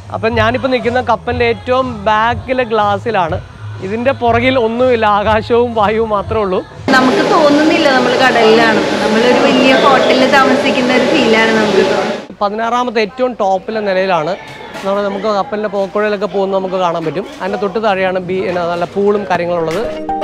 അപ്പം ഞാനിപ്പോൾ നിൽക്കുന്ന കപ്പലിൻ്റെ ഏറ്റവും ബാക്കിലെ ഗ്ലാസ്സിലാണ് ഇതിൻ്റെ പുറകിൽ ഒന്നുമില്ല ആകാശവും വായുവും മാത്രമേ ഉള്ളൂ നമുക്ക് തോന്നുന്നില്ല നമ്മൾ കടലിലാണ് നമ്മളൊരു വലിയ ഹോട്ടലിൽ താമസിക്കുന്ന ഒരു ഫീലാണ് നമുക്ക് തോന്നുന്നത് പതിനാറാമത്തെ ഏറ്റവും ടോപ്പിലെ നിലയിലാണ് നമ്മൾ നമുക്ക് കപ്പലിൻ്റെ പോക്കുഴയിലൊക്കെ പോകുന്നത് നമുക്ക് കാണാൻ പറ്റും അതിൻ്റെ തൊട്ട് താഴെയാണ് ബീ എന്നാ നല്ല പൂളും കാര്യങ്ങളുള്ളത്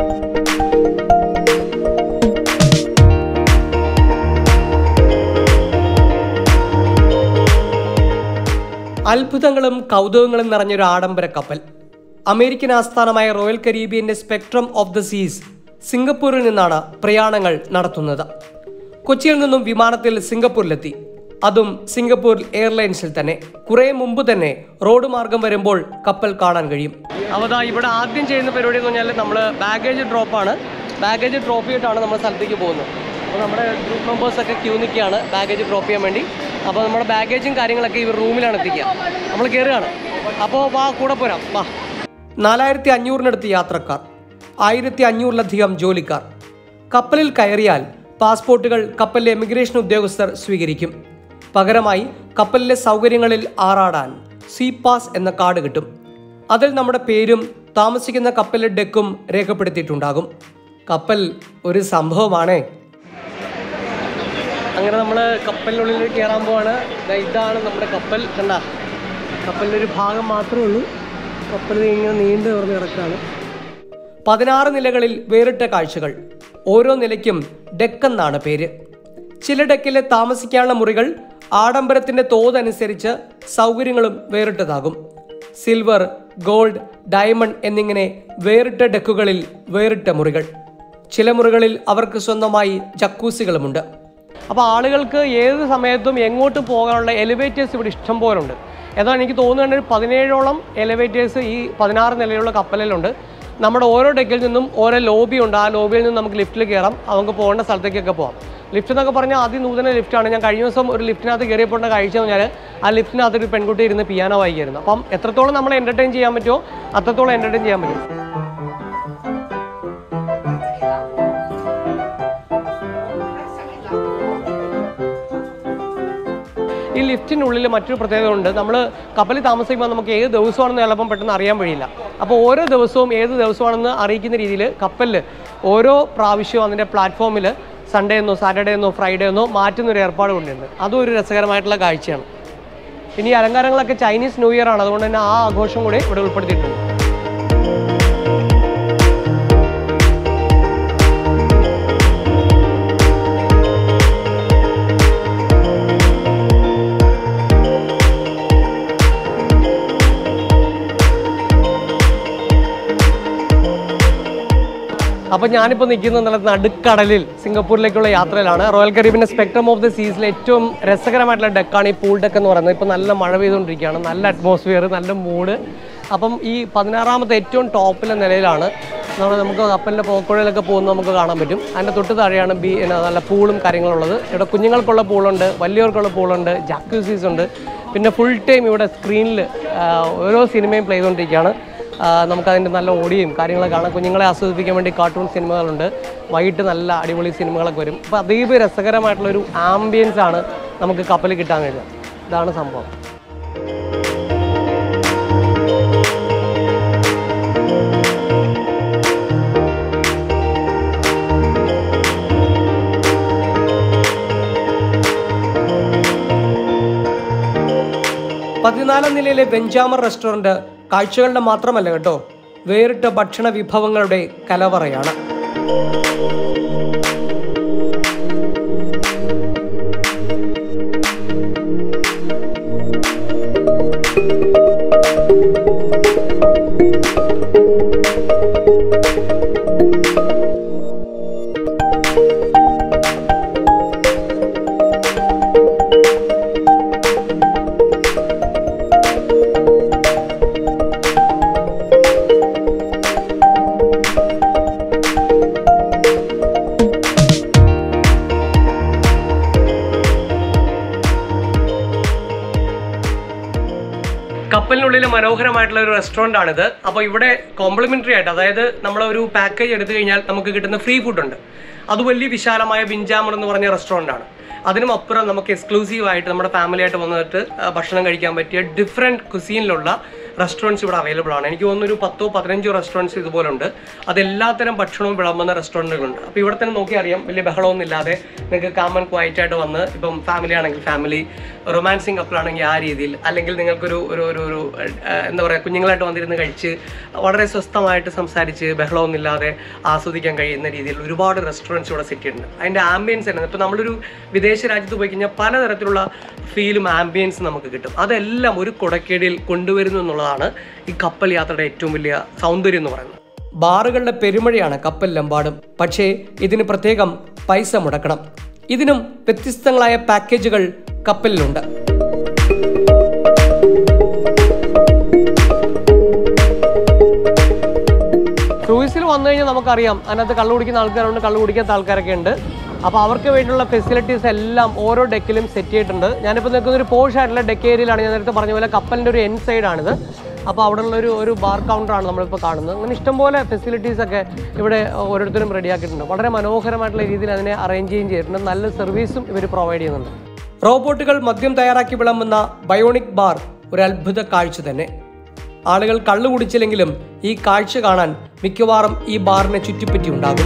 അത്ഭുതങ്ങളും കൗതുകങ്ങളും നിറഞ്ഞൊരു ആഡംബര കപ്പൽ അമേരിക്കൻ ആസ്ഥാനമായ റോയൽ കരീബിയന്റെ സ്പെക്ട്രം ഓഫ് ദ സീസ് സിംഗപ്പൂരിൽ നിന്നാണ് പ്രയാണങ്ങൾ നടത്തുന്നത് കൊച്ചിയിൽ നിന്നും വിമാനത്തിൽ സിംഗപ്പൂരിലെത്തി അതും സിംഗപ്പൂർ എയർലൈൻസിൽ തന്നെ കുറെ മുമ്പ് തന്നെ റോഡ് മാർഗം വരുമ്പോൾ കപ്പൽ കാണാൻ കഴിയും അവതാ ഇവിടെ ആദ്യം ചെയ്യുന്ന പരിപാടി എന്ന് പറഞ്ഞാൽ നമ്മൾ ബാഗേജ് ഡ്രോപ്പാണ് ബാഗേജ് ഡ്രോപ്പ് ചെയ്തിട്ടാണ് നമ്മൾ സ്ഥലത്തേക്ക് പോകുന്നത് അപ്പോൾ നമ്മുടെ ഗ്രൂപ്പ് മെമ്പേഴ്സൊക്കെ ക്യൂ നിൽക്കുകയാണ് ബാഗേജ് ഡ്രോപ്പ് ചെയ്യാൻ വേണ്ടി അപ്പോൾ നമ്മുടെ ബാഗേജും കാര്യങ്ങളൊക്കെ ഇവർ റൂമിലാണ് എത്തിക്കുക നമ്മൾ കയറുകയാണ് അപ്പോൾ വാ കൂടെ പോരാം വാ നാലായിരത്തി അഞ്ഞൂറിനടുത്ത് യാത്രക്കാർ ആയിരത്തി അഞ്ഞൂറിലധികം ജോലിക്കാർ കപ്പലിൽ കയറിയാൽ പാസ്പോർട്ടുകൾ കപ്പലിലെ എമിഗ്രേഷൻ ഉദ്യോഗസ്ഥർ സ്വീകരിക്കും പകരമായി കപ്പലിലെ സൗകര്യങ്ങളിൽ ആറാടാൻ സീ പാസ് എന്ന കാർഡ് കിട്ടും അതിൽ നമ്മുടെ പേരും താമസിക്കുന്ന കപ്പലിലെ ഡെക്കും രേഖപ്പെടുത്തിയിട്ടുണ്ടാകും കപ്പൽ ഒരു സംഭവമാണേ അങ്ങനെ നമ്മൾ കപ്പലിനുള്ളിൽ കയറാൻ പോവാണ് ദാ ഇതാണ് നമ്മുടെ കപ്പൽ കണ്ട കപ്പലിൻ്റെ ഒരു ഭാഗം മാത്രമേ ഉള്ളൂ കപ്പൽ ഇങ്ങനെ നീണ്ടു തുറന്ന് കിടക്കുകയാണ് പതിനാറ് നിലകളിൽ വേറിട്ട കാഴ്ചകൾ ഓരോ നിലയ്ക്കും ഡെക്കെന്നാണ് പേര് ചില ഡെക്കിലെ താമസിക്കാനുള്ള മുറികൾ ആഡംബരത്തിന്റെ തോതനുസരിച്ച് സൗകര്യങ്ങളും വേറിട്ടതാകും സിൽവർ ഗോൾഡ് ഡയമണ്ട് എന്നിങ്ങനെ വേറിട്ട ഡെക്കുകളിൽ വേറിട്ട മുറികൾ ചില മുറികളിൽ അവർക്ക് സ്വന്തമായി ജക്കൂസികളുമുണ്ട് അപ്പോൾ ആളുകൾക്ക് ഏത് സമയത്തും എങ്ങോട്ട് പോകാനുള്ള എലിവേറ്റേഴ്സ് ഇവിടെ ഇഷ്ടം പോലെ ഉണ്ട് ഏതാണ് എനിക്ക് തോന്നുന്നത് ഒരു പതിനേഴോളം എലിവേറ്റേഴ്സ് ഈ പതിനാറ് നിലയിലുള്ള കപ്പലിലുണ്ട് നമ്മുടെ ഓരോ ഡെക്കിൽ നിന്നും ഓരോ ലോബി ഉണ്ട് ആ ലോബിയിൽ നിന്ന് നമുക്ക് ലിഫ്റ്റിൽ കയറാം നമുക്ക് പോകേണ്ട സ്ഥലത്തേക്കൊക്കെ പോകാം ലിഫ്റ്റ് എന്നൊക്കെ പറഞ്ഞാൽ അതിനൂതന ലിഫ്റ്റാണ് ഞാൻ കഴിഞ്ഞ ദിവസം ഒരു ലിഫ്റ്റിനകത്ത് കയറിയപ്പോൾ കാഴ്ച എന്ന് പറഞ്ഞാൽ ആ ലിഫ്റ്റിനകത്ത് ഒരു പെൺകുട്ടി ഇരുന്ന് പിയാനോ വായിക്കായിരുന്നു അപ്പം എത്രത്തോളം നമ്മൾ എൻ്റർടൈൻ ചെയ്യാൻ പറ്റുമോ അത്രത്തോളം എൻ്റർടൈൻ ചെയ്യാൻ പറ്റും ഈ ലിഫ്റ്റിനുള്ളിൽ മറ്റൊരു പ്രത്യേകത ഉണ്ട് നമ്മൾ കപ്പലിൽ താമസിക്കുമ്പോൾ നമുക്ക് ഏത് ദിവസമാണെന്ന് ചിലപ്പം പെട്ടെന്ന് അറിയാൻ കഴിയില്ല അപ്പോൾ ഓരോ ദിവസവും ഏത് ദിവസമാണെന്ന് അറിയിക്കുന്ന രീതിയിൽ കപ്പലിൽ ഓരോ പ്രാവശ്യവും അതിൻ്റെ പ്ലാറ്റ്ഫോമിൽ സൺഡേ എന്നോ സാറ്റർഡേ എന്നോ ഫ്രൈഡേ എന്നോ മാറ്റുന്ന ഒരു ഏർപ്പാട് കൊണ്ടുണ്ട് അതും ഒരു രസകരമായിട്ടുള്ള കാഴ്ചയാണ് ഇനി ഈ അലങ്കാരങ്ങളൊക്കെ ചൈനീസ് ന്യൂ ഇയർ ആണ് അതുകൊണ്ട് തന്നെ ആ ആഘോഷം കൂടി ഇവിടെ ഉൾപ്പെടുത്തിയിട്ടുണ്ട് അപ്പോൾ ഞാനിപ്പോൾ നിൽക്കുന്നത് നല്ല നടുക്കടലിൽ സിംഗപ്പൂരിലേക്കുള്ള യാത്രയിലാണ് റോയൽ കരീബിൻ്റെ സ്പെക്ട്രം ഓഫ് ദി സീസിലെ ഏറ്റവും രസകരമായിട്ടുള്ള ഡെക്കാണ് ഈ പൂൾ ഡെക്ക് എന്ന് പറയുന്നത് ഇപ്പോൾ നല്ല മഴ പെയ്തുകൊണ്ടിരിക്കുകയാണ് നല്ല അറ്റ്മോസ്ഫിയർ നല്ല മൂഡ് അപ്പം ഈ പതിനാറാമത്തെ ഏറ്റവും ടോപ്പിലെ നിലയിലാണ് നമ്മൾ നമുക്ക് കപ്പലിൻ്റെ പോക്കുഴയിലൊക്കെ പോകുന്നത് നമുക്ക് കാണാൻ പറ്റും അതിൻ്റെ തൊട്ട് താഴെയാണ് ബി എന്നാ നല്ല പൂളും കാര്യങ്ങളുള്ളത് ഇവിടെ കുഞ്ഞുങ്ങൾക്കുള്ള പൂളുണ്ട് വലിയവർക്കുള്ള പൂളുണ്ട് ജാക്യൂസീസ് ഉണ്ട് പിന്നെ ഫുൾ ടൈം ഇവിടെ സ്ക്രീനിൽ ഓരോ സിനിമയും പ്ലേ ചെയ്തുകൊണ്ടിരിക്കുകയാണ് ആ, നമുക്കതിൻ്റെ നല്ല ഓടിയും കാര്യങ്ങളൊക്കെ കാണാം കുഞ്ഞുങ്ങളെ ആസ്വദിപ്പിക്കാൻ വേണ്ടി കാർട്ടൂൺ സിനിമകളുണ്ട് വൈകിട്ട് നല്ല അടിപൊളി സിനിമകളൊക്കെ വരും അപ്പോൾ അതീവ രസകരമായിട്ടുള്ളൊരു ആംബിയൻസ് ആണ് നമുക്ക് കപ്പലിൽ കിട്ടാൻ കഴിയുക ഇതാണ് സംഭവം പതിനാലാം നിലയിലെ ബെഞ്ചാമർ റെസ്റ്റോറൻറ്റ് കാഴ്ചകളുടെ മാത്രമല്ല കേട്ടോ വേറിട്ട ഭക്ഷണ വിഭവങ്ങളുടെ കലവറയാണ് കപ്പലിനുള്ളിൽ മനോഹരമായിട്ടുള്ള ഒരു റെസ്റ്റോറൻ്റ് ആണിത് അപ്പോൾ ഇവിടെ കോംപ്ലിമെൻ്ററി ആയിട്ട് അതായത് നമ്മൾ ഒരു പാക്കേജ് എടുത്തു കഴിഞ്ഞാൽ നമുക്ക് കിട്ടുന്ന ഫ്രീ ഫുഡ് ഉണ്ട് അത് വലിയ വിശാലമായ ബിഞ്ചാമർ എന്ന് പറഞ്ഞ റെസ്റ്റോറൻ്റ് ആണ് അതിനും അപ്പുറം നമുക്ക് എക്സ്ക്ലൂസീവ് ആയിട്ട് നമ്മുടെ ഫാമിലി ആയിട്ട് വന്നിട്ട് ആ, ഭക്ഷണം കഴിക്കാൻ പറ്റിയ ഡിഫറെൻറ്റ് കുസീനിലുള്ള റെസ്റ്റോറൻറ്റ്സ് ഇവിടെ അവൈലബിൾ ആണ് എനിക്ക് തോന്നുന്നു ഒരു പത്തോ പതിനഞ്ചോ റെസ്റ്റോറൻറ്റ്സ് ഇതുപോലെ ഉണ്ട് അത് എല്ലാത്തരം ഭക്ഷണവും വിളമ്പുന്ന റെസ്റ്റോറൻറ്റുകളുണ്ട് അപ്പോൾ ഇവിടെ തന്നെ നോക്കി അറിയാം വലിയ ബഹളമൊന്നും ഇല്ലാതെ നിങ്ങൾക്ക് കാമൻ ക്വയറ്റ് ആയിട്ട് വന്ന് ഇപ്പം ഫാമിലി ആണെങ്കിൽ ഫാമിലി റൊമാൻസിങ് കപ്പിളാണെങ്കിൽ ആ രീതിയിൽ അല്ലെങ്കിൽ നിങ്ങൾക്കൊരു ഒരു ഒരു ഒരു ആ, എന്താ പറയുക കുഞ്ഞുങ്ങളായിട്ട് വന്നിരുന്ന് കഴിച്ച് വളരെ സ്വസ്ഥമായിട്ട് സംസാരിച്ച് ബഹളമൊന്നും ഇല്ലാതെ ആസ്വദിക്കാൻ കഴിയുന്ന രീതിയിൽ ഒരുപാട് റെസ്റ്റോറൻറ്റ്സ് ഇവിടെ സെറ്റ് ചെയ്തിട്ടുണ്ട് അതിൻ്റെ ആംബിയൻസ് തന്നെ ഇപ്പോൾ നമ്മളൊരു വിദേശ രാജ്യത്ത് പോയി കഴിഞ്ഞാൽ പലതരത്തിലുള്ള ഫീലും ആംബിയൻസ് നമുക്ക് കിട്ടും അതെല്ലാം ഒരു കുടക്കേടിയിൽ കൊണ്ടുവരുന്നു എന്നുള്ളതാണ് ഈ കപ്പൽ യാത്രയുടെ ഏറ്റവും വലിയ സൗന്ദര്യം എന്ന് പറയുന്നത് ബാറുകളുടെ പെരുമഴയാണ് കപ്പലിലെമ്പാടും പക്ഷേ ഇതിന് പ്രത്യേകം പൈസ മുടക്കണം ഇതിനും വ്യത്യസ്തങ്ങളായ പാക്കേജുകൾ കപ്പലിലുണ്ട് ക്രൂയിസിൽ വന്നു കഴിഞ്ഞാൽ നമുക്കറിയാം അതിനകത്ത് കള്ളു കുടിക്കുന്ന ആൾക്കാരുണ്ട് കള്ളു കുടിക്കാത്ത ആൾക്കാരൊക്കെ ഉണ്ട് അപ്പോൾ അവർക്ക് വേണ്ടിയുള്ള ഫെസിലിറ്റീസ് എല്ലാം ഓരോ ഡെക്കിലും സെറ്റ് ചെയ്തിട്ടുണ്ട് ഞാനിപ്പോൾ നിൽക്കുന്ന ഒരു പോഷ് ആയിട്ടുള്ള ഡെക്ക് ഏരിയയിലാണ് ഞാൻ നേരത്തെ പറഞ്ഞ പോലെ കപ്പലിൻ്റെ ഒരു എൻ സൈഡാണിത് അപ്പോൾ അവിടെ ഉള്ള ഒരു ഒരു ബാർ കൗണ്ടറാണ് നമ്മളിപ്പോൾ കാണുന്നത് അങ്ങനെ ഇഷ്ടംപോലെ ഫെസിലിറ്റീസ് ഒക്കെ ഇവിടെ ഓരോരുത്തരും റെഡിയാക്കിയിട്ടുണ്ട് വളരെ മനോഹരമായിട്ടുള്ള രീതിയിൽ അതിനെ അറേഞ്ച് ചെയ്യുകയും ചെയ്തിട്ടുണ്ട് നല്ല സർവീസും ഇവർ പ്രൊവൈഡ് ചെയ്യുന്നുണ്ട് റോബോട്ടുകൾ മദ്യം തയ്യാറാക്കി വിളമ്പുന്ന ബയോണിക് ബാർ ഒരു അത്ഭുത കാഴ്ച തന്നെ ആളുകൾ കള്ളു കുടിച്ചില്ലെങ്കിലും ഈ കാഴ്ച കാണാൻ മിക്കവാറും ഈ ബാറിനെ ചുറ്റിപ്പറ്റി ഉണ്ടാകും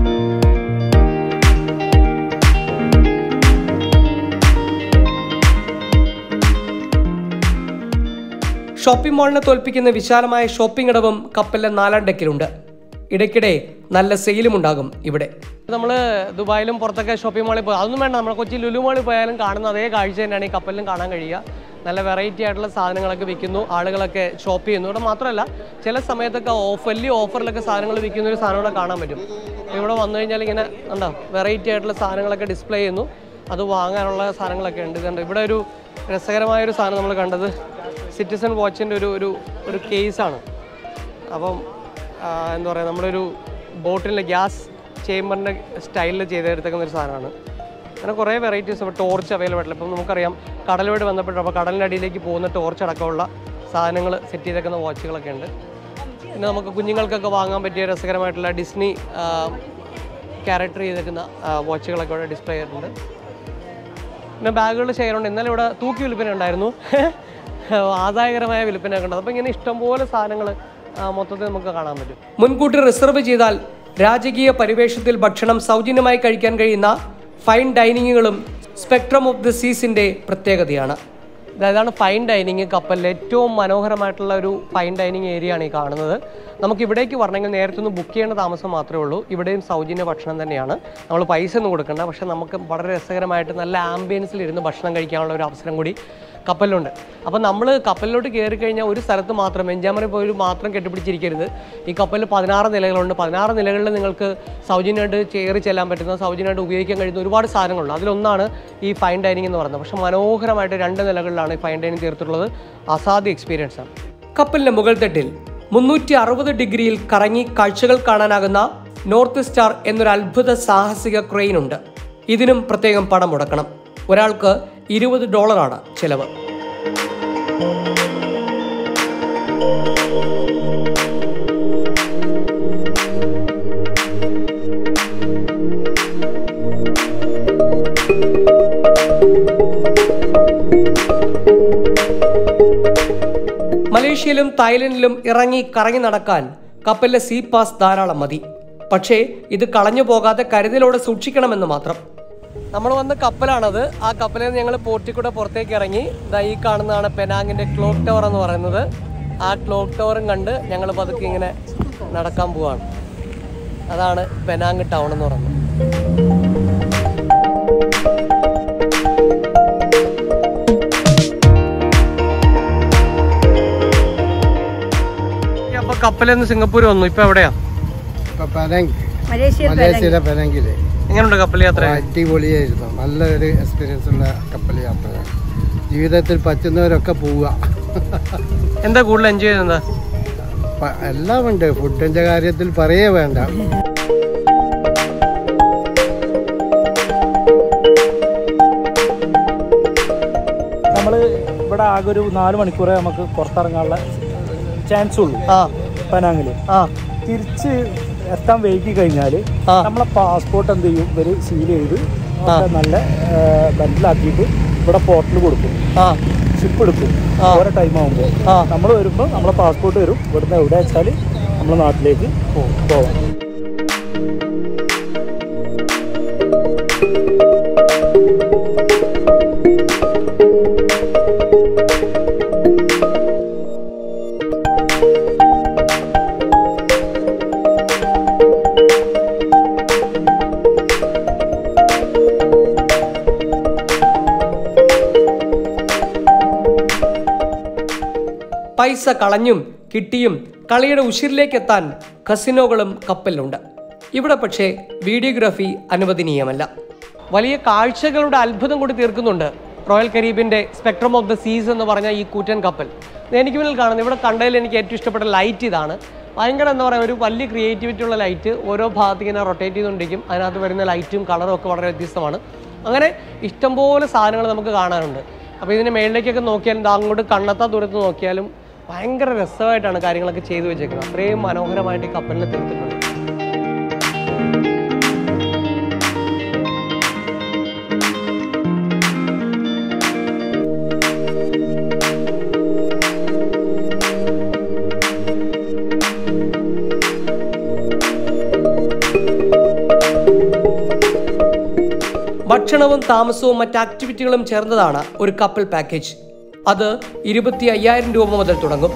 ഷോപ്പിംഗ് മാളിനെ തോൽപ്പിക്കുന്ന വിശാലമായ ഷോപ്പിംഗ് ഇടവും കപ്പലിലെ നാലാം ഡെക്കിലുണ്ട് ഇടയ്ക്കിടെ നല്ല സെയിലും ഉണ്ടാകും ഇവിടെ നമ്മൾ ദുബായിലും പുറത്തൊക്കെ ഷോപ്പിംഗ് മാളിൽ പോയി അതൊന്നും വേണ്ട നമ്മൾ കൊച്ചി ലുലു മാളിൽ പോയാലും കാണുന്ന അതേ കാഴ്ച തന്നെയാണ് ഈ കപ്പലിലും കാണാൻ കഴിയുക നല്ല വെറൈറ്റി ആയിട്ടുള്ള സാധനങ്ങളൊക്കെ വിൽക്കുന്നു ആളുകളൊക്കെ ഷോപ്പ് ചെയ്യുന്നു ഇവിടെ മാത്രമല്ല ചില സമയത്തൊക്കെ ഓഫ് വലിയ ഓഫറിലൊക്കെ സാധനങ്ങൾ വിൽക്കുന്ന ഒരു സാധനം ഇവിടെ കാണാൻ പറ്റും ഇവിടെ വന്നു കഴിഞ്ഞാൽ ഇങ്ങനെ ഉണ്ടോ വെറൈറ്റി ആയിട്ടുള്ള സാധനങ്ങളൊക്കെ ഡിസ്പ്ലേ ചെയ്യുന്നു അത് വാങ്ങാനുള്ള സാധനങ്ങളൊക്കെ ഉണ്ട് ഇതുണ്ട് ഇവിടെ ഒരു രസകരമായ ഒരു സാധനം നമ്മൾ കണ്ടത് സിറ്റിസൺ വാച്ചിൻ്റെ ഒരു ഒരു ഒരു കേസാണ് അപ്പം ആ, എന്താ പറയുക നമ്മളൊരു ബോട്ടിലെ ഗ്യാസ് ചേമ്പറിൻ്റെ സ്റ്റൈലിൽ ചെയ്തെടുത്തേക്കുന്ന ഒരു സാധനമാണ് അങ്ങനെ കുറേ വെറൈറ്റീസ് ഇപ്പോൾ ടോർച്ച് അവൈലബിൾ ആയിട്ടുള്ള ഇപ്പം നമുക്കറിയാം കടലുമായിട്ട് ബന്ധപ്പെട്ട് അപ്പോൾ കടലിൻ്റെ അടിയിലേക്ക് പോകുന്ന ടോർച്ച് അടക്കമുള്ള സാധനങ്ങൾ സെറ്റ് ചെയ്തേക്കുന്ന വാച്ചുകളൊക്കെ ഉണ്ട് പിന്നെ നമുക്ക് കുഞ്ഞുങ്ങൾക്കൊക്കെ വാങ്ങാൻ പറ്റിയ രസകരമായിട്ടുള്ള ഡിസ്നി ക്യാരക്ടർ ചെയ്തേക്കുന്ന വാച്ചുകളൊക്കെ ഇവിടെ ഡിസ്പ്ലേ ചെയ്തിട്ടുണ്ട് പിന്നെ ബാഗുകൾ ഷെയർ ഉണ്ട് ഇന്നലെ ഇവിടെ തൂക്കി വിൽപ്പന ഉണ്ടായിരുന്നു ആദായകരമായ വിൽപ്പനയൊക്കെ ഉണ്ട് അപ്പോൾ ഇങ്ങനെ ഇഷ്ടംപോലെ സാധനങ്ങൾ മൊത്തത്തിൽ നമുക്ക് കാണാൻ പറ്റും മുൻകൂട്ടി റിസർവ് ചെയ്താൽ രാജകീയ പരിവേഷത്തിൽ ഭക്ഷണം സൗജന്യമായി കഴിക്കാൻ കഴിയുന്ന ഫൈൻ ഡൈനിങ്ങുകളും സ്പെക്ട്രം ഓഫ് ദി സീസിൻ്റെ പ്രത്യേകതയാണ് അതാണ് ഫൈൻ ഡൈനിങ് കപ്പലിൽ ഏറ്റവും മനോഹരമായിട്ടുള്ള ഒരു ഫൈൻ ഡൈനിങ് ഏരിയ ആണ് ഈ കാണുന്നത് നമുക്ക് ഇവിടേക്ക് വരണമെങ്കിൽ നേരത്തെ ഒന്ന് ബുക്ക് ചെയ്യേണ്ട താമസം മാത്രമേ ഉള്ളൂ ഇവിടെയും സൗജന്യ ഭക്ഷണം തന്നെയാണ് നമ്മൾ പൈസ ഒന്നും കൊടുക്കണ്ട പക്ഷെ നമുക്ക് വളരെ രസകരമായിട്ട് നല്ല ആംബിയൻസിൽ ഇരുന്ന് ഭക്ഷണം കഴിക്കാനുള്ള ഒരു അവസരം കൂടി കപ്പലിലുണ്ട് അപ്പോൾ നമ്മൾ കപ്പലിലോട്ട് കയറി കഴിഞ്ഞാൽ ഒരു സ്ഥലത്ത് മാത്രം വെഞ്ചാമറി പോയി മാത്രം കെട്ടിപ്പിടിച്ചിരിക്കരുത് ഈ കപ്പലിൽ പതിനാറ് നിലകളുണ്ട് പതിനാറ് നിലകളിൽ നിങ്ങൾക്ക് സൗജന്യമായിട്ട് കയറി ചെല്ലാൻ പറ്റുന്ന സൗജന്യമായിട്ട് ഉപയോഗിക്കാൻ കഴിയുന്ന ഒരുപാട് സാധനങ്ങളുണ്ട് അതിലൊന്നാണ് ഈ ഫൈൻ ഡൈനിങ് എന്ന് പറയുന്നത് പക്ഷേ മനോഹരമായിട്ട് രണ്ട് നിലകളിലാണ് ഈ ഫൈൻ ഡൈനിങ് തീർത്തിട്ടുള്ളത് അസാധ്യ എക്സ്പീരിയൻസ് ആണ് കപ്പലിന്റെ മുകൾ തട്ടിൽ മുന്നൂറ്റി അറുപത് ഡിഗ്രിയിൽ കറങ്ങി കാഴ്ചകൾ കാണാനാകുന്ന നോർത്ത് സ്റ്റാർ എന്നൊരു അത്ഭുത സാഹസിക ക്രെയിൻ ഉണ്ട് ഇതിനും പ്രത്യേകം പണം മുടക്കണം ഒരാൾക്ക് ഇരുപത് ഡോളറാണ് ചെലവ് മലേഷ്യയിലും തായ്ലൻഡിലും ഇറങ്ങി കറങ്ങി നടക്കാൻ കപ്പലിലെ സീ പാസ് ധാരാളം മതി പക്ഷേ ഇത് കളഞ്ഞു പോകാതെ കരുതലോടെ സൂക്ഷിക്കണമെന്ന് മാത്രം നമ്മൾ വന്ന കപ്പലാണത് ആ കപ്പലിൽ നിന്ന് ഞങ്ങൾ പോർട്ടിൽ കൂടെ പുറത്തേക്ക് ഇറങ്ങി ദാ ഈ കാണുന്നതാണ് പെനാങ്ങിന്റെ ക്ലോക്ക് ടവർ എന്ന് പറയുന്നത് ആ ക്ലോക്ക് ടവറും കണ്ട് ഞങ്ങൾ പതുക്കെ ഇങ്ങനെ നടക്കാൻ പോവാണ് അതാണ് പെനാങ് ടൗൺ എന്ന് പറയുന്നത് അപ്പൊ കപ്പലിൽ നിന്ന് സിംഗപ്പൂർ വന്നു ഇപ്പൊ എവിടെയാ ഇപ്പൊ പെനങ് മലേഷ്യ മലേഷ്യയിലെ പെനങ്കില് എങ്ങനെയുണ്ട് കപ്പൽ യാത്ര അടിപൊളിയായിരുന്നു നല്ലൊരു എക്സ്പീരിയൻസ് ഉള്ള കപ്പൽ യാത്ര ജീവിതത്തിൽ പറ്റുന്നവരൊക്കെ പോവുക എന്താ കൂടുതൽ എൻജോയ് ചെയ്യുന്നത് പ- എല്ലാം ഉണ്ട് ഫുഡിന്റെ കാര്യത്തിൽ പറയേ വേണ്ട നമ്മൾ ഇവിടെ ആകെ ഒരു നാല് മണിക്കൂറേ നമുക്ക് പുറത്തിറങ്ങാനുള്ള ചാൻസ് ഉള്ളൂ ആ പനാങ്ങില് ആ തിരിച്ച് എത്താൻ വൈകി കഴിഞ്ഞാൽ ആ. നമ്മളെ പാസ്പോർട്ട് എന്ത് ചെയ്യും ഇവര് സീൽ ചെയ്ത് ഒക്കെ നല്ല ബെൻഡിലാക്കിയിട്ട് ഇവിടെ പോർട്ടിൽ കൊടുക്കും ആ ഷിപ്പ് എടുക്കും ആ. ഓരോ ടൈം ആകുമ്പോൾ ആ. നമ്മൾ വരുമ്പോൾ നമ്മളെ പാസ്പോർട്ട് വരും ഇവിടുന്ന് എവിടെ വെച്ചാൽ നമ്മുടെ നാട്ടിലേക്ക് പോവാം പൈസ കളഞ്ഞും കിട്ടിയും കളിയുടെ ഉശിരിലേക്ക് എത്താൻ കസിനോകളും കപ്പലിലുണ്ട് ഇവിടെ പക്ഷേ വീഡിയോഗ്രാഫി അനുവദനീയമല്ല വലിയ കാഴ്ചകളുടെ അത്ഭുതം കൂടി തീർക്കുന്നുണ്ട് റോയൽ കരീബിന്റെ സ്പെക്ട്രം ഓഫ് ദ സീസ് എന്ന് പറഞ്ഞ ഈ കൂറ്റൻ കപ്പൽ ഇത് എനിക്ക് മുന്നിൽ കാണുന്നത് ഇവിടെ കണ്ടതിൽ എനിക്ക് ഏറ്റവും ഇഷ്ടപ്പെട്ട ലൈറ്റ് ഇതാണ് ഭയങ്കര എന്താ പറയുക ഒരു വലിയ ക്രിയേറ്റിവിറ്റി ഉള്ള ലൈറ്റ് ഓരോ ഭാഗത്ത് ഇങ്ങനെ റൊട്ടേറ്റ് ചെയ്തുകൊണ്ടിരിക്കും അതിനകത്ത് വരുന്ന ലൈറ്റും കളറും ഒക്കെ വളരെ വ്യത്യസ്തമാണ് അങ്ങനെ ഇഷ്ടംപോലെ സാധനങ്ങൾ നമുക്ക് കാണാനുണ്ട് അപ്പോൾ ഇതിന് മേളിലേക്കൊക്കെ നോക്കിയാലും ദാ അങ്ങോട്ട് കണ്ണത്താ ദൂരത്ത് നോക്കിയാലും ഭയങ്കര രസമായിട്ടാണ് കാര്യങ്ങളൊക്കെ ചെയ്തു വെച്ചേക്കുന്നത് അത്രയും മനോഹരമായിട്ട് ഈ കപ്പലിനെ തീർത്തിട്ടുണ്ട് ഭക്ഷണവും താമസവും മറ്റ് ആക്ടിവിറ്റികളും ചേർന്നതാണ് ഒരു കപ്പൽ പാക്കേജ് അത് ഇരുപത്തി അയ്യായിരം രൂപ മുതൽ തുടങ്ങും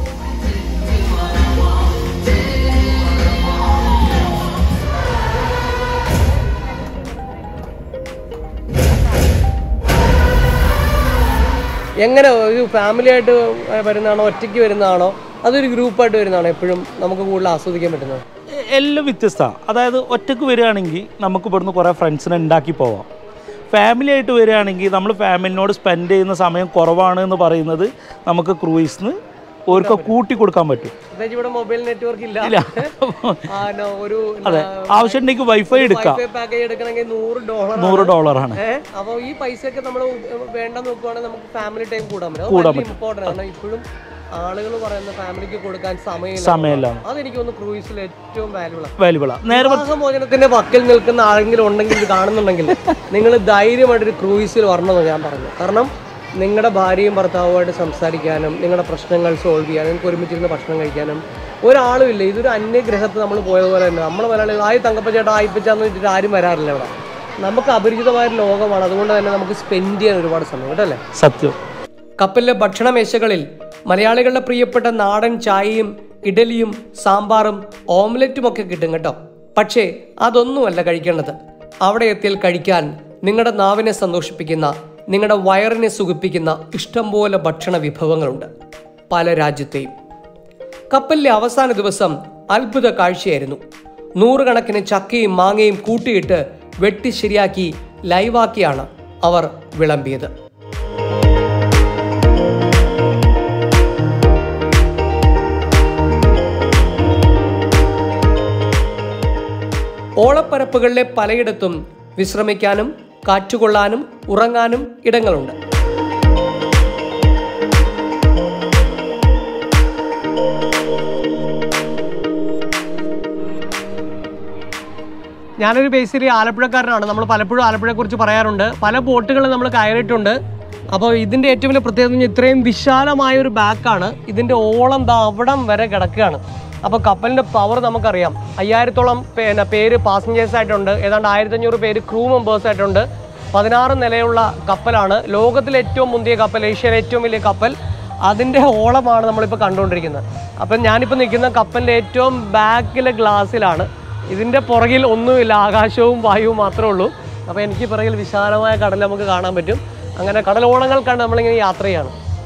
എങ്ങനെ ഒരു ഫാമിലി ആയിട്ട് വരുന്നതാണോ ഒറ്റയ്ക്ക് വരുന്നതാണോ അതൊരു ഗ്രൂപ്പായിട്ട് വരുന്നതാണോ എപ്പോഴും നമുക്ക് കൂടുതൽ ആസ്വദിക്കാൻ പറ്റുന്നത് എ- എല്ലാം വ്യത്യസ്തമാണ് അതായത് ഒറ്റക്ക് വരികയാണെങ്കിൽ നമുക്ക് ഇവിടുന്ന് കുറേ ഫ്രണ്ട്സിനെ ഉണ്ടാക്കി പോവാം ഫാമിലി ആയിട്ട് വരികയാണെങ്കിൽ നമ്മൾ ഫാമിലിനോട് സ്പെൻഡ് ചെയ്യുന്ന സമയം കുറവാണ് എന്ന് പറയുന്നത് നമുക്ക് ക്രൂയിസിന് ഓർക്ക് കൂട്ടി കൊടുക്കാൻ പറ്റും പ്രത്യേകിച്ച് ഇവിടെ മൊബൈൽ നെറ്റ്വർക്ക് ഇല്ല ഇല്ല ആ, no, ഒരു അതെ ആവശ്യമുണ്ടെങ്കിൽ വൈഫൈ എടുക്കാം പാക്കേജ് എടുക്കണമെങ്കിൽ നൂറ് ഡോളർ നൂറ് ഡോളറാണ് ഏഹ് അപ്പോൾ ഈ പൈസയൊക്കെ നമ്മൾ വേണ്ട നോക്കുവാണെങ്കിൽ നമുക്ക് ഫാമിലി ടൈം കൂടാൻ പറ്റും ഇമ്പോർട്ടൻ്റ് ആണ് ഇപ്പോഴും ആളുകൾ പറയുന്ന ഫാമിലിക്ക് കൊടുക്കാൻ സമയമില്ല സമയമില്ല അതെനിക്ക് തോന്നുന്നു ക്രൂയിസിൽ ഏറ്റവും വാല്യുബിൾ ആണ് വാല്യുബിളാണ് നേരെ വിവാഹമോചനത്തിന്റെ വക്കിൽ നിൽക്കുന്ന ആരെങ്കിലും ഉണ്ടെങ്കിൽ ഇത് കാണുന്നുണ്ടെങ്കിൽ നിങ്ങൾ ധൈര്യമായിട്ടൊരു ക്രൂയിസിൽ വരണമെന്ന് ഞാൻ പറഞ്ഞു കാരണം നിങ്ങളുടെ ഭാര്യയും ഭർത്താവുമായിട്ട് സംസാരിക്കാനും നിങ്ങളുടെ പ്രശ്നങ്ങൾ സോൾവ് ചെയ്യാനും നിങ്ങൾക്ക് ഒരുമിച്ചിരുന്ന് ഭക്ഷണം കഴിക്കാനും ഒരാളും ഇല്ല ഇതൊരു അന്യഗ്രഹത്ത് നമ്മൾ പോയതുപോലെ തന്നെ നമ്മൾ മലയാളി ആയി തങ്കപ്പ ചേട്ടാ ആയിപ്പച്ചാന്ന് വെച്ചിട്ട് ആരും വരാറില്ല ഇവിടെ നമുക്ക് അപരിചിതമായ ഒരു ലോകമാണ് അതുകൊണ്ട് തന്നെ നമുക്ക് സ്പെൻഡ് ചെയ്യാൻ ഒരുപാട് സമയം കേട്ടല്ലേ സത്യം കപ്പലിലെ ഭക്ഷണമേശകളിൽ മലയാളികളുടെ പ്രിയപ്പെട്ട നാടൻ ചായയും ഇഡലിയും സാമ്പാറും ഓംലറ്റും ഒക്കെ കിട്ടും കേട്ടോ പക്ഷേ അതൊന്നുമല്ല കഴിക്കേണ്ടത് അവിടെ എത്തിയാൽ കഴിക്കാൻ നിങ്ങളുടെ നാവിനെ സന്തോഷിപ്പിക്കുന്ന നിങ്ങളുടെ വയറിനെ സുഖിപ്പിക്കുന്ന ഇഷ്ടംപോലെ ഭക്ഷണ വിഭവങ്ങളുണ്ട് പല രാജ്യത്തെയും കപ്പലിലെ അവസാന ദിവസം അത്ഭുത കാഴ്ചയായിരുന്നു നൂറുകണക്കിന് ചക്കയും മാങ്ങയും കൂട്ടിയിട്ട് വെട്ടി ശരിയാക്കി ലൈവാക്കിയാണ് അവർ വിളമ്പിയത് ഓളപ്പരപ്പുകളിലെ പലയിടത്തും വിശ്രമിക്കാനും കാറ്റുകൊള്ളാനും ഉറങ്ങാനും ഇടങ്ങളുണ്ട് ഞാനൊരു ബേസിക്കലി ആലപ്പുഴക്കാരനാണ് നമ്മൾ പലപ്പോഴും ആലപ്പുഴയെക്കുറിച്ച് പറയാറുണ്ട് പല ബോട്ടുകളും നമ്മൾ കയറിയിട്ടുണ്ട് അപ്പോൾ ഇതിൻ്റെ ഏറ്റവും വലിയ പ്രത്യേകത എന്ന് പറഞ്ഞാൽ ഇത്രയും വിശാലമായ ഒരു ബാക്കാണ് ഇതിൻ്റെ ഓളം ദാ അവിടം വരെ കിടക്കുകയാണ് അപ്പോൾ കപ്പലിൻ്റെ പവർ നമുക്കറിയാം അയ്യായിരത്തോളം പിന്നെ പേര് പാസഞ്ചേഴ്സ് ആയിട്ടുണ്ട് ഏതാണ്ട് ആയിരത്തഞ്ഞൂറ് പേര് ക്രൂ മെമ്പേഴ്സ് ആയിട്ടുണ്ട് പതിനാറ് നിലയുള്ള കപ്പലാണ് ലോകത്തിലെ ഏറ്റവും മുന്തിയ കപ്പൽ ഏഷ്യയിലെ ഏറ്റവും വലിയ കപ്പൽ അതിൻ്റെ ഓളമാണ് നമ്മളിപ്പോൾ കണ്ടുകൊണ്ടിരിക്കുന്നത് അപ്പം ഞാനിപ്പോൾ നിൽക്കുന്ന കപ്പലിൻ്റെ ഏറ്റവും ബാക്കിലെ ഗ്ലാസ്സിലാണ് ഇതിൻ്റെ പുറകിൽ ഒന്നുമില്ല ആകാശവും വായുവും മാത്രമേ ഉള്ളൂ അപ്പോൾ എനിക്ക് പുറകിൽ വിശാലമായ കടൽ നമുക്ക് കാണാൻ പറ്റും അങ്ങനെ കടലോളങ്ങൾ കണ്ട് നമ്മളിങ്ങനെ യാത്ര ചെയ്യാണ്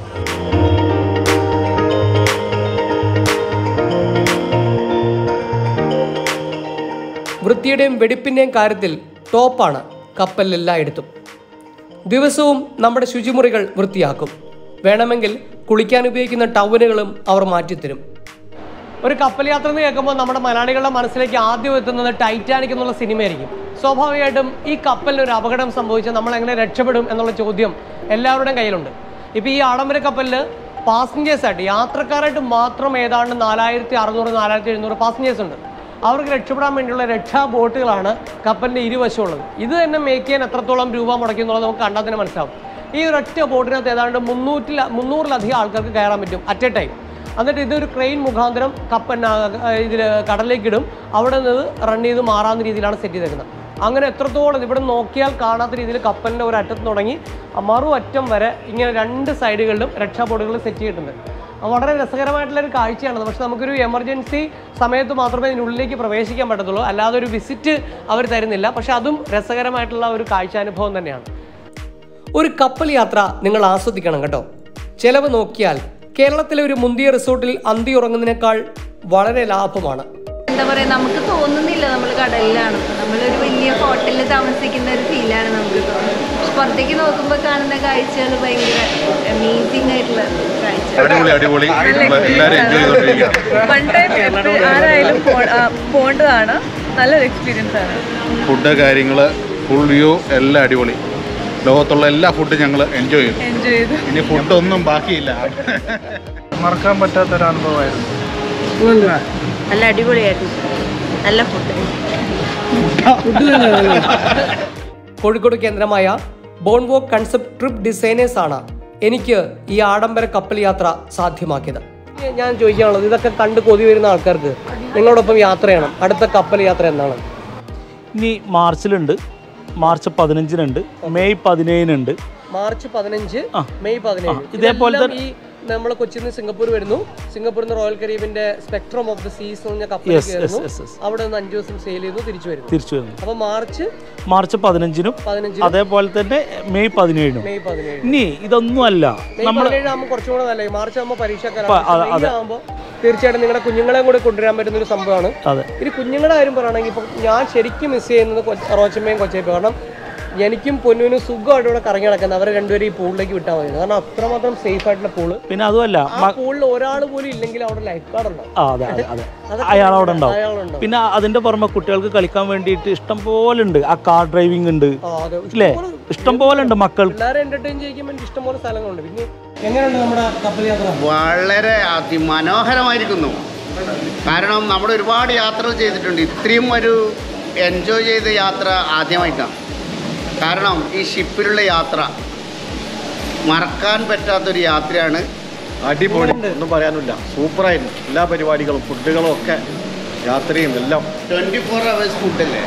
വൃത്തിയുടെയും വെടിപ്പിൻ്റെയും കാര്യത്തിൽ ടോപ്പാണ് കപ്പലിൽ എല്ലായിടത്തും ദിവസവും നമ്മുടെ ശുചിമുറികൾ വൃത്തിയാക്കും വേണമെങ്കിൽ കുളിക്കാൻ ഉപയോഗിക്കുന്ന ടവലുകളും അവർ മാറ്റിത്തരും ഒരു കപ്പൽ യാത്ര എന്ന് കേൾക്കുമ്പോൾ നമ്മുടെ മലയാളികളുടെ മനസ്സിലേക്ക് ആദ്യം എത്തുന്നത് ടൈറ്റാനിക് എന്നുള്ള സിനിമയായിരിക്കും സ്വാഭാവികമായിട്ടും ഈ കപ്പലിന് ഒരു അപകടം സംഭവിച്ചാൽ നമ്മൾ എങ്ങനെ രക്ഷപ്പെടും എന്നുള്ള ചോദ്യം എല്ലാവരുടെയും കയ്യിലുണ്ട് ഇപ്പോൾ ഈ ആഡംബര കപ്പലിൽ പാസഞ്ചേഴ്സ് ആയിട്ട് യാത്രക്കാരായിട്ട് മാത്രം ഏതാണ്ട് നാലായിരത്തി അറുന്നൂറ് നാലായിരത്തി എഴുന്നൂറ് പാസഞ്ചേഴ്സ് ഉണ്ട് അവർക്ക് രക്ഷപ്പെടാൻ വേണ്ടിയുള്ള രക്ഷാ ബോട്ടുകളാണ് കപ്പലിൻ്റെ ഇരുവശമുള്ളത് ഇത് തന്നെ മേക്ക് ചെയ്യാൻ എത്രത്തോളം രൂപ മുടക്കി എന്നുള്ളത് നമുക്ക് കണ്ടാൽ തന്നെ മനസ്സിലാവും ഈ ഒരൊറ്റ ബോട്ടിനകത്ത് ഏതാണ്ട് മുന്നൂറ്റിൽ മുന്നൂറിലധികം ആൾക്കാർക്ക് കയറാൻ പറ്റും അറ്റ് എ ടൈം എന്നിട്ട് ഇതൊരു ക്രെയിൻ മുഖാന്തരം കപ്പൻ ഇതിൽ കടലിലേക്ക് ഇടും അവിടെ നിന്ന് റൺ ചെയ്ത് മാറാവുന്ന രീതിയിലാണ് സെറ്റ് ചെയ്തേക്കുന്നത് അങ്ങനെ എത്രത്തോളം ഇവിടെ നോക്കിയാൽ കാണാത്ത രീതിയിൽ കപ്പലിൻ്റെ ഒരു അറ്റത്ത് തുടങ്ങി മറു അറ്റം വരെ ഇങ്ങനെ രണ്ട് സൈഡുകളിലും രക്ഷാബോട്ടുകൾ സെറ്റ് ചെയ്തിട്ടുണ്ട് അത് വളരെ രസകരമായിട്ടുള്ള ഒരു കാഴ്ചയാണത് പക്ഷെ നമുക്കൊരു എമർജൻസി സമയത്ത് മാത്രമേ ഇതിനുള്ളിലേക്ക് പ്രവേശിക്കാൻ പറ്റത്തുള്ളൂ അല്ലാതെ ഒരു വിസിറ്റ് അവർ തരുന്നില്ല പക്ഷെ അതും രസകരമായിട്ടുള്ള ഒരു കാഴ്ചാനുഭവം തന്നെയാണ് ഒരു കപ്പൽ യാത്ര നിങ്ങൾ ആസ്വദിക്കണം കേട്ടോ ചെലവ് നോക്കിയാൽ കേരളത്തിലെ ഒരു മുന്തിയ റിസോർട്ടിൽ അന്തി ഉറങ്ങുന്നതിനേക്കാൾ വളരെ ലാഭമാണ് എന്താ പറയാ നമുക്ക് തോന്നുന്നില്ല നമ്മൾ കടലിലാണ് നമ്മളൊരു വലിയ ഹോട്ടലിൽ താമസിക്കുന്ന ഒരു ഫീലാണ് നമുക്ക് തോന്നുന്നത് പക്ഷെ പുറത്തേക്ക് നോക്കുമ്പോൾ കാണുന്ന കാഴ്ചകൾ ഭയങ്കര അമേസിംഗ് ആയിട്ടുള്ള കാഴ്ച അടിപൊളി അടിപൊളി നമ്മൾ എല്ലാവരും എൻജോയ് ചെയ്തോണ്ടിരിക്കുകയാണ് വൺ ടൈം ആരായാലും പോ- ആ, പോകേണ്ടതാണ് നല്ലൊരു എക്സ്പീരിയൻസ് ആണ് ഫുഡ് കാര്യങ്ങൾ ഫുൾ വ്യൂ എല്ലാം അടിപൊളി ലോകത്തുള്ള എല്ലാ ഫുഡും ഞങ്ങൾ എൻജോയ് ചെയ്തു എൻജോയ് ചെയ്തു ഇനി ഫുഡൊന്നും ബാക്കിയില്ല മറക്കാൻ പറ്റാത്തൊരു അനുഭവമായിരുന്നു നല്ല അടിപൊളിയായിരുന്നു നല്ല ഫുഡ് കോഴിക്കോട് കേന്ദ്രമായ ബോൺവോ കൺസെപ്റ്റ് ട്രിപ്പ് ഡിസൈനേഴ്സ് ആണ് എനിക്ക് ഈ ആഡംബര കപ്പൽ യാത്ര സാധ്യമാക്കിയത് ഞാൻ ചോദിക്കാനുള്ളത് ഇതൊക്കെ കണ്ട് കൊതി വരുന്ന ആൾക്കാർക്ക് നിങ്ങളോടൊപ്പം യാത്ര ചെയ്യണം അടുത്ത കപ്പൽ യാത്ര എന്നാണ് ഇനി മാർച്ചിലുണ്ട് മാർച്ച് പതിനഞ്ചിനുണ്ട് മെയ് പതിനേഴിനുണ്ട് മാർച്ച് പതിനഞ്ച് ആ. മെയ് പതിനേഴ് ആ, ഇതേപോലെ ഇതെല്ലാം ഈ നമ്മൾ കൊച്ചിയിൽ നിന്ന് സിംഗപ്പൂർ വരുന്നു സിംഗപ്പൂരിൽ നിന്ന് റോയൽ കരീബിന്റെ സ്പെക്ട്രം ഓഫ് ദ സീസ് എന്ന് പറഞ്ഞ കപ്പൽ Yes, yes, കയറുന്നു yes, yes. അവിടെ നിന്ന് അഞ്ചു ദിവസം സെയിൽ ചെയ്യുന്നു തിരിച്ചു വരുന്നു തിരിച്ചു വരുന്നു അപ്പൊ മാർച്ച് മാർച്ച് പതിനഞ്ചിനും പതിനഞ്ചിന് അതേപോലെ തന്നെ മെയ് പതിനേഴിനും മെയ് പതിനേഴ് ഇനി ഇതൊന്നുമല്ല മെയ് നമ്മൾ പതിനേഴ് ആകുമ്പോൾ കുറച്ചും കൂടെ നല്ല മാർച്ച് ആകുമ്പോൾ പരീക്ഷക്കാരാണ് പ- അതെ, അതെ. ആകുമ്പോൾ തീർച്ചയായിട്ടും നിങ്ങളുടെ കുഞ്ഞുങ്ങളെയും കൂടെ കൊണ്ടുവരാൻ പറ്റുന്ന ഒരു സംഭവമാണ് അതെ ഇനി കുഞ്ഞുങ്ങളുടെ കാര്യം പറയുകയാണെങ്കിൽ ഇപ്പം ഞാൻ ശരിക്കും മിസ് ചെയ്യുന്നത് കൊ- റോച്ചമ്മയും കൊച്ചേപ്പയും കാരണം എനിക്കും പൊന്നുവിനും സുഖമായിട്ട് ഇവിടെ കറങ്ങി നടക്കുന്നത് അവരെ രണ്ടുപേരും ഈ പൂളിലേക്ക് വിട്ടാൽ മതി കാരണം അത്രമാത്രം സേഫ് ആയിട്ടുള്ള പൂള് പിന്നെ അതുമല്ല ആ പൂളിൽ ഒരാൾ പോലും ഇല്ലെങ്കിൽ അവിടെ ലൈഫ് ഗാർഡ് ഉണ്ടാവും ആ അതെ അതെ അതെ അതൊക്കെ അയാൾ അവിടെ ഉണ്ടാവും അയാളുണ്ടാവും പിന്നെ അതിന്റെ പുറമെ കുട്ടികൾക്ക് കളിക്കാൻ വേണ്ടിയിട്ട് ഇഷ്ടം പോലെ ഉണ്ട് ആ കാർ ഡ്രൈവിംഗ് ഉണ്ട് ആ, അതെ. ഇല്ലേ ഇഷ്ടംപോലെ ഇഷ്ടം പോലെ ഉണ്ട് മക്കൾ പിള്ളേരെ എന്റർടൈൻ ചെയ്യിക്കാൻ വേണ്ടി ഇഷ്ടംപോലെ സ്ഥലങ്ങളുണ്ട് പിന്നെ എങ്ങനെയുണ്ട് നമ്മുടെ കപ്പൽ യാത്ര വളരെ അതിമനോഹരമായിരിക്കുന്നു കാരണം നമ്മൾ ഒരുപാട് യാത്രകൾ ചെയ്തിട്ടുണ്ട് ഇത്രയും ഒരു എൻജോയ് ചെയ്ത യാത്ര ആദ്യമായിട്ടാണ് കാരണം ഈ ഷിപ്പിലുള്ള യാത്ര മറക്കാൻ പറ്റാത്തൊരു യാത്രയാണ് അടിപൊളി ഒന്നും പറയാനില്ല സൂപ്പറായിരുന്നു എല്ലാ പരിപാടികളും ഫുഡുകളും ഒക്കെ യാത്രയും എല്ലാം ട്വൻറ്റി ഫോർ അവേഴ്സ് ഫുഡല്ലേ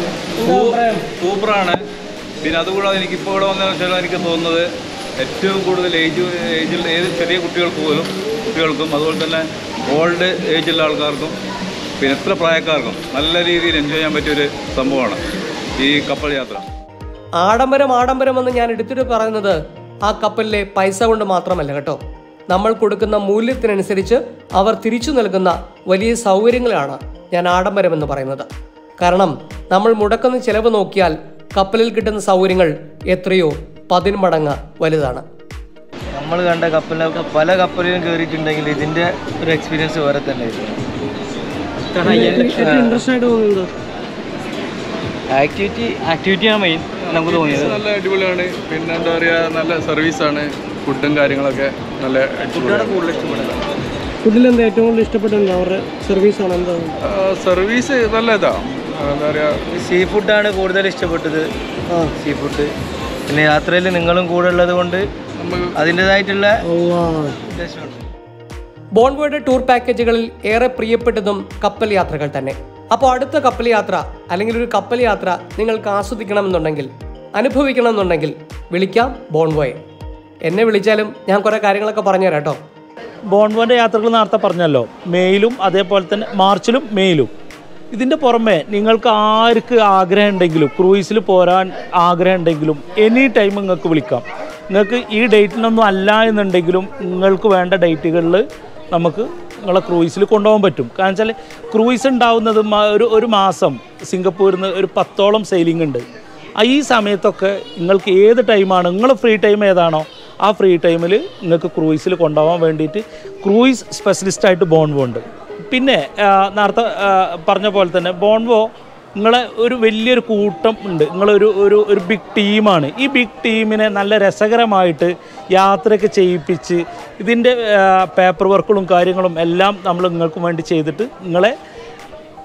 സൂപ്പറാണ് പിന്നെ അതുകൂടാതെ എനിക്കിപ്പോൾ ഇവിടെ വന്നതെന്ന് വെച്ചാൽ എനിക്ക് തോന്നുന്നത് ഏറ്റവും കൂടുതൽ ഏജ് ഏജിൽ ഏത് ചെറിയ കുട്ടികൾക്ക് പോലും കുട്ടികൾക്കും അതുപോലെ തന്നെ ഓൾഡ് ഏജുള്ള ആൾക്കാർക്കും പിന്നെ എത്ര പ്രായക്കാർക്കും നല്ല രീതിയിൽ എൻജോയ് ചെയ്യാൻ പറ്റിയൊരു സംഭവമാണ് ഈ കപ്പൽ യാത്ര ആഡംബരം ആഡംബരം എന്ന് ഞാൻ എടുത്തിട്ട് പറയുന്നത് ആ കപ്പലിലെ പൈസ കൊണ്ട് മാത്രമല്ല കേട്ടോ നമ്മൾ കൊടുക്കുന്ന മൂല്യത്തിനനുസരിച്ച് അവർ തിരിച്ചു നൽകുന്ന വലിയ സൗകര്യങ്ങളാണ് ഞാൻ ആഡംബരം എന്ന് പറയുന്നത് കാരണം നമ്മൾ മുടക്കുന്ന ചിലവ് നോക്കിയാൽ കപ്പലിൽ കിട്ടുന്ന സൗകര്യങ്ങൾ എത്രയോ പതിന്മടങ്ങ് വലുതാണ് നമ്മൾ കണ്ട കപ്പലിൽ പല കപ്പലിലും കയറിയിട്ടുണ്ടെങ്കിൽ ഇതിന്റെ ഒരു എക്സ്പീരിയൻസ് വേറെ തന്നെ ഇൻട്രസ്റ്റ് ആയിട്ട് തോന്നുന്നത് ആക്ടിവിറ്റി ആക്ടിവിറ്റിയാണ് മെയിൻ നമുക്ക് തോന്നിയത് നല്ല അടിപൊളിയാണ് പിന്നെ എന്താ പറയുക നല്ല സർവീസാണ് ഫുഡും കാര്യങ്ങളൊക്കെ നല്ല ഫുഡാണ് കൂടുതൽ ഇഷ്ടപ്പെടുന്നത് ഫുഡിൽ എന്താ ഏറ്റവും കൂടുതൽ ഇഷ്ടപ്പെട്ടത് അവരുടെ സർവീസാണ് എന്താ സർവീസ് നല്ല ഇതാ എന്താ പറയുക സീ ഫുഡാണ് കൂടുതൽ ഇഷ്ടപ്പെട്ടത് സീ ഫുഡ് പിന്നെ യാത്രയിൽ നിങ്ങളും കൂടെ ഉള്ളത് കൊണ്ട് അതിൻ്റെതായിട്ടുള്ള ഉദ്ദേശമുണ്ട് ബോൺവോയുടെ ടൂർ പാക്കേജുകളിൽ ഏറെ പ്രിയപ്പെട്ടതും കപ്പൽ യാത്രകൾ തന്നെ അപ്പോൾ അടുത്ത കപ്പൽ യാത്ര അല്ലെങ്കിൽ ഒരു കപ്പൽ യാത്ര നിങ്ങൾക്ക് ആസ്വദിക്കണമെന്നുണ്ടെങ്കിൽ അനുഭവിക്കണമെന്നുണ്ടെങ്കിൽ വിളിക്കാം ബോൺവോയെ എന്നെ വിളിച്ചാലും ഞാൻ കുറേ കാര്യങ്ങളൊക്കെ പറഞ്ഞുതരാം കേട്ടോ ബോൺവോൻ്റെ യാത്രകൾ നേരത്തെ പറഞ്ഞല്ലോ മെയിലും അതേപോലെ തന്നെ മാർച്ചിലും മെയിലും ഇതിൻ്റെ പുറമെ നിങ്ങൾക്ക് ആർക്ക് ആഗ്രഹം ഉണ്ടെങ്കിലും ക്രൂയിസിൽ പോരാൻ ആഗ്രഹം ഉണ്ടെങ്കിലും എനി ടൈം നിങ്ങൾക്ക് വിളിക്കാം നിങ്ങൾക്ക് ഈ ഡേറ്റിനൊന്നും അല്ല എന്നുണ്ടെങ്കിലും നിങ്ങൾക്ക് വേണ്ട ഡേറ്റുകളിൽ നമുക്ക് നിങ്ങളെ ക്രൂയിസിൽ കൊണ്ടുപോകാൻ പറ്റും കാരണം വെച്ചാൽ ക്രൂയിസ് ഉണ്ടാവുന്നത് മ- ഒരു ഒരു മാസം സിംഗപ്പൂരിൽ നിന്ന് ഒരു പത്തോളം സെയിലിംഗ് ഉണ്ട് ആ ഈ സമയത്തൊക്കെ നിങ്ങൾക്ക് ഏത് ടൈമാണ് നിങ്ങൾ ഫ്രീ ടൈം ഏതാണോ ആ ഫ്രീ ടൈമിൽ നിങ്ങൾക്ക് ക്രൂയിസിൽ കൊണ്ടുപോകാൻ വേണ്ടിയിട്ട് ക്രൂയിസ് സ്പെഷ്യലിസ്റ്റായിട്ട് ബോൺവോ ഉണ്ട് പിന്നെ ആ, നേരത്തെ ആ, പറഞ്ഞ പോലെ തന്നെ ബോൺവോ നിങ്ങളെ ഒരു വലിയൊരു കൂട്ടം ഉണ്ട് നിങ്ങളൊരു ഒരു ഒരു ബിഗ് ടീമാണ് ഈ ബിഗ് ടീമിനെ നല്ല രസകരമായിട്ട് യാത്രയൊക്കെ ചെയ്യിപ്പിച്ച് ഇതിൻ്റെ പേപ്പർ വർക്കുകളും കാര്യങ്ങളും എല്ലാം നമ്മൾ നിങ്ങൾക്ക് വേണ്ടി ചെയ്തിട്ട് നിങ്ങളെ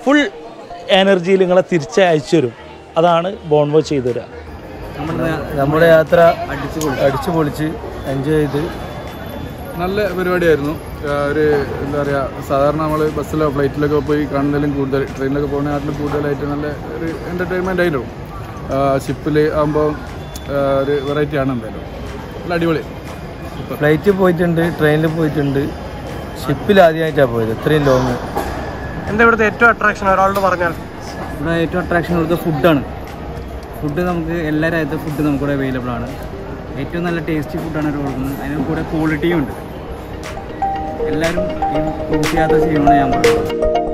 ഫുൾ എനർജിയിൽ നിങ്ങളെ തിരിച്ച് അയച്ചു തരും അതാണ് ബോൺവോ ചെയ്തു തരിക നമ്മുടെ യാത്ര അടിച്ചു പൊളിച്ച് എൻജോയ് ചെയ്ത് നല്ല പരിപാടിയായിരുന്നു ആ, ഒരു എന്താ പറയുക സാധാരണ നമ്മൾ ബസ്സിലോ ഫ്ലൈറ്റിലൊക്കെ പോയി കാണുന്നതിലും കൂടുതൽ ട്രെയിനിലൊക്കെ പോകുന്നതിനാട്ടിലും കൂടുതലായിട്ട് നല്ല ഒരു എൻ്റർടൈൻമെൻ്റ് ആയിരുന്നു ഷിപ്പിൽ ആകുമ്പോൾ ഒരു വെറൈറ്റി ആണ് എന്തായാലും നല്ല അടിപൊളി ഫ്ലൈറ്റിൽ പോയിട്ടുണ്ട് ട്രെയിനിൽ പോയിട്ടുണ്ട് ഷിപ്പിൽ ആദ്യമായിട്ടാണ് പോയത് ഇത്രയും ലോങ് എന്താ ഇവിടുത്തെ ഏറ്റവും അട്രാക്ഷൻ ഒരാളോട് പറഞ്ഞാൽ ഇവിടെ ഏറ്റവും അട്രാക്ഷൻ ഇവിടുത്തെ ഫുഡാണ് ഫുഡ് നമുക്ക് എല്ലാ രാജ്യത്തെ ഫുഡ് നമുക്കിവിടെ അവൈലബിൾ ആണ് ഏറ്റവും നല്ല ടേസ്റ്റി ഫുഡാണ് ഇവിടെ കൊടുക്കുന്നത് അതിന് കൂടെ ക്വാളിറ്റിയും ഉണ്ട് എല്ലാവരും ഈ ക്രൂസ് യാത്ര ചെയ്യണമെന്ന് ഞാൻ പറയുന്നത്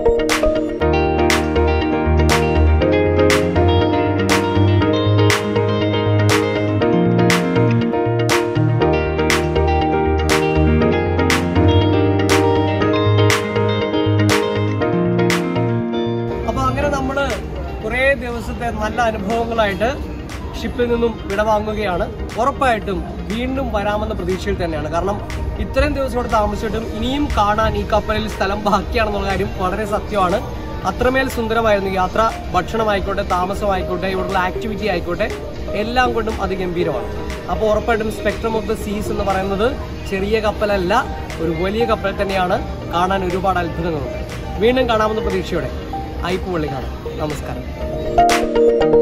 അപ്പോൾ അങ്ങനെ നമ്മൾ കുറേ ദിവസത്തെ നല്ല അനുഭവങ്ങളായിട്ട് ഷിപ്പിൽ നിന്നും വിടവാങ്ങുകയാണ് ഉറപ്പായിട്ടും വീണ്ടും വരാമെന്ന പ്രതീക്ഷയിൽ തന്നെയാണ് കാരണം ഇത്രയും ദിവസം ഇവിടെ താമസിച്ചിട്ടും ഇനിയും കാണാൻ ഈ കപ്പലിൽ സ്ഥലം ബാക്കിയാണെന്നുള്ള കാര്യം വളരെ സത്യമാണ് അത്രമേൽ സുന്ദരമായിരുന്നു യാത്ര ഭക്ഷണമായിക്കോട്ടെ താമസമായിക്കോട്ടെ ഇവിടെയുള്ള ആക്ടിവിറ്റി ആയിക്കോട്ടെ എല്ലാം കൊണ്ടും അതിഗംഭീരമാണ് അപ്പോൾ ഉറപ്പായിട്ടും സ്പെക്ട്രം ഓഫ് ദ സീസ് എന്ന് പറയുന്നത് ചെറിയ കപ്പലല്ല ഒരു വലിയ കപ്പൽ തന്നെയാണ് കാണാൻ ഒരുപാട് അത്ഭുതങ്ങളുണ്ട് വീണ്ടും കാണാമെന്ന പ്രതീക്ഷയോടെ ഐപ്പ് പള്ളി കാണാം നമസ്കാരം